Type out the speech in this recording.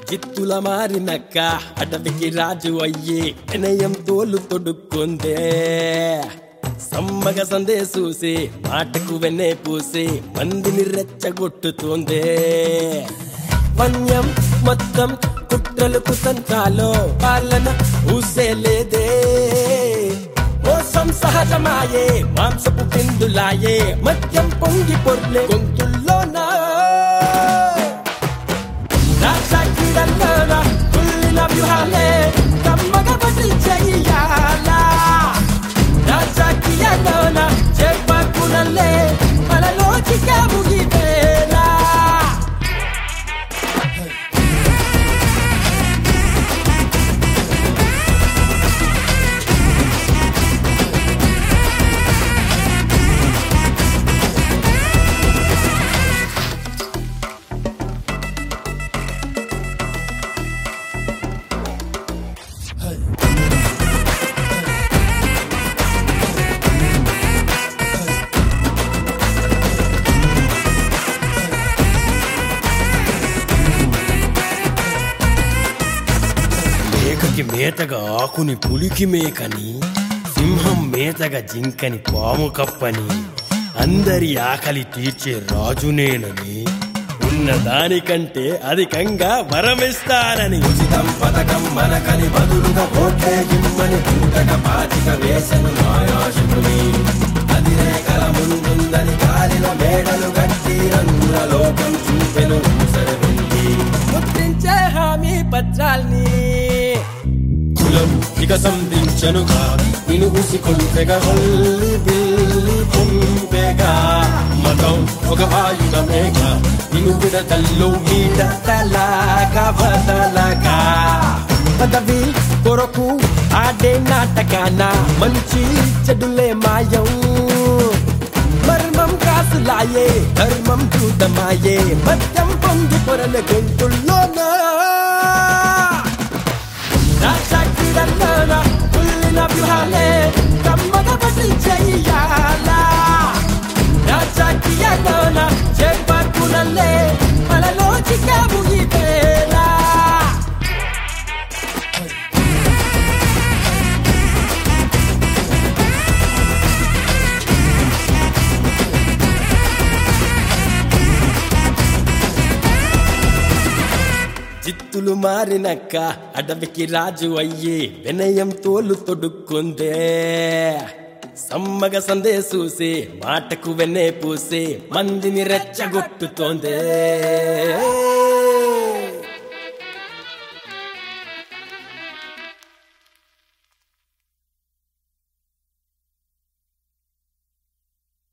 జిత్తుల మారినక్క అడవికి రాజు అయ్యి వినయం తోలు తొడుక్కుందే సమ్మగ సందే చూసి మాటకు వెన్నే పూసి మందిని రెచ్చగొట్టుతోందే వన్యం మొత్తం కుట్రలు కుతంత్రాలో పాలన ఊసే లేదే మోసం సహజమాయే మాంసపు పిందులాయే మద్యం పొంగి పొర్లే గొంతుల్లోనా రాజకీయాల్లోన కుళ్ళిన వ్యూహాలే కమ్మగా బదిలీ చెయ్యాలా రాజకీయాల్లోన చెప్పకునలే మనలోకి ముగివేలా మేకకి మేతగా ఆకుని పులికి మేకని సింహం మేతగా జింకని పాము కప్పని అందరి ఆకలి తీర్చే రాజునేనని ఉన్న దానికంటే అధికంగా వరమిస్తానని ఉచితం పథకం మనకని బదులుగా ఓట్లే ఇమ్మని పూటగా పాచిక వేసను మాయాశుకుని అది రేఖల ముందుందని గాలిలో మేడలు గట్టి రంగుల లోకం చూపెను ముసరి ఉంది ముద్రించే హామీ పత్రాల్ని కులం ఇక సంధించనుగా నిన్ను ఉసికొల్పెగా హొల్లి బిల్లి పొంపెగా మతం ఒక ఆయుధమేగా నిన్ను విడతల్లో మీట తలాగా బదలగా పదవి కొరకు ఆడే నాటకాన మంచి చెడులే మాయం మర్మం కాసులాయే ధర్మం చూడమాయే మద్యం పొంగి పొరల గొంతుల్లోనా రాజకీయాల్లోన కుళ్ళిన వ్యూహాలే కమ్మగా బదిలీ చెయ్యాలా రాజకీయాల్లోన చెప్పకునలే మనలోకి ముగివేలా జిత్తులు మారినక్క అడవికి రాజు అయ్యి వినయం తోలు తొడుక్కుందే సమ్మగ సందే చూసి మాటకు వెన్నే పూసి మందిని రెచ్చగొట్టుతోందే